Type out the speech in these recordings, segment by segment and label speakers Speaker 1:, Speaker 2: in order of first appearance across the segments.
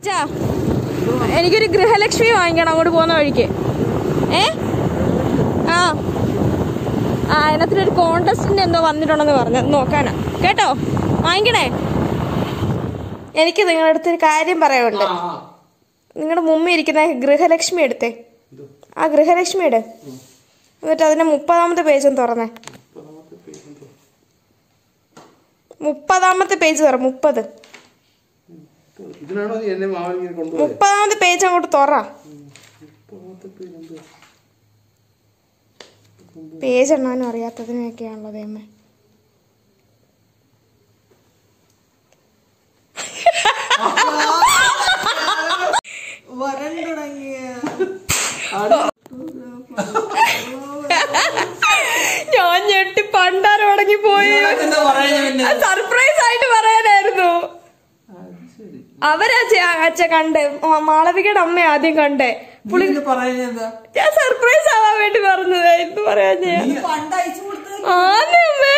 Speaker 1: ചാ, എനിക്കൊരു ഗൃഹലക്ഷ്മി വാങ്ങിക്കണം അങ്ങോട്ട് പോകുന്ന വഴിക്ക് ഏ ആ ആ അതിനകത്തൊരു കോണ്ടസ്റ്റിന്റെ എന്തോ വന്നിട്ടുണ്ടെന്ന് പറഞ്ഞു അത് നോക്കാനാ കേട്ടോ വാങ്ങിക്കണേ എനിക്ക് നിങ്ങളുടെ അടുത്ത് ഒരു കാര്യം പറയാനുണ്ട് നിങ്ങളുടെ മുമ്പിൽ ഇരിക്കുന്ന ഗൃഹലക്ഷ്മി എടുത്തേ ആ ഗൃഹലക്ഷ്മി എടു എന്നിട്ട് അതിന്റെ മുപ്പതാമത്തെ പേജ് ഒന്ന് തുറന്നേ മുപ്പതാമത്തെ പേജ് തുറ മുപ്പത്
Speaker 2: ഇതിനാണോ നീ എന്നെ മാവിങ്ങനെ കൊണ്ടുപോയത്
Speaker 1: മുപ്പതാമത്തെ പേജ് അങ്ങോട്ട് തുറ പേജ് എണ്ണാനും അറിയാത്തതിനൊക്കെയാണല്ലോ ദൈവമേ
Speaker 3: വരൻ തുടങ്ങിയ
Speaker 1: ഞാൻ ഞെട്ടി പണ്ടാരം അടങ്ങി പോയി
Speaker 2: എന്താ പറയാ പിന്നെ
Speaker 1: സർപ്രൈസ് ആയിട്ട് പറയാനായിരുന്നു അവരാ ചെ- അച്ഛ കണ്ട് മ- മാളവികയുടെ അമ്മ ആദ്യം കണ്ടേ പുള്ളി
Speaker 2: പറയുന്നത് എന്താ
Speaker 1: ഞാൻ സർപ്രൈസ് ആവാൻ വേണ്ടി പറഞ്ഞത് എന്ത് പറയാ ഞാൻ
Speaker 3: പണ്ട് അയച്ചു കൊടുത്തത്
Speaker 1: ആന്നേ അമ്മേ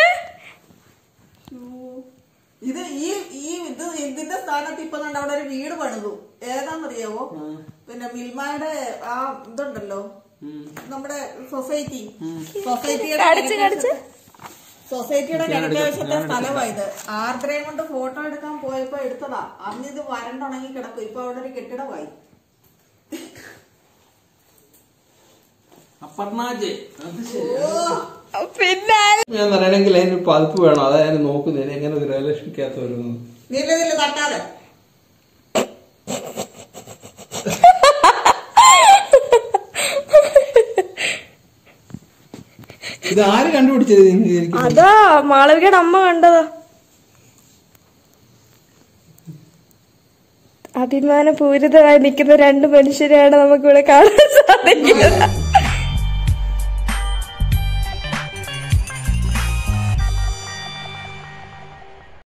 Speaker 3: ഇത് ഈ ഈ ഇത് ഇതിന്റെ സ്ഥാനത്ത് ഇപ്പൊ ദാണ്ട് അവിടെ ഒരു വീട് പണിതു ഏതാന്നറിയാവോ പിന്നെ മിൽമയുടെ ആ ഇതുണ്ടല്ലോ നമ്മുടെ സൊസൈറ്റി സൊസൈറ്റിയുടെ
Speaker 1: കടിച്ച് കടിച്ച്
Speaker 3: സൊസൈറ്റിയുടെ കിഴക്കേവശത്തെ സ്ഥലമായത് ആർദ്രയും കൊണ്ട് ഫോട്ടോ എടുക്കാൻ പോയപ്പോ എടുത്തതാ അന്ന് ഇത് വരണ്ടുണങ്ങി കിടക്കും ഇപ്പൊ അവിടെ ഒരു കെട്ടിടമായി
Speaker 2: അപർണാജെ അത് ശരി
Speaker 1: പിന്നെ
Speaker 2: ഞാൻ പറയണെങ്കിൽ അതിന് പതിപ്പ് വേണം അതാ ഞാൻ നോക്കുന്നത് എങ്ങനെ ഗൃഹലക്ഷ്മിക്കകത്ത് വരുന്നു
Speaker 3: നില്ല നില്ല തട്ടാതെ
Speaker 2: ഇത് ആര് കണ്ടുപിടിച്ചത് നിങ്ങൾക്ക് എനിക്ക്
Speaker 1: അതാ മാളവികയുടെ അമ്മ കണ്ടതാ അഭിമാനപൂരിതമായി നിൽക്കുന്ന രണ്ട് മനുഷ്യരെയാണ് നമുക്കിവിടെ കാണാൻ സാധിക്കുന്നത്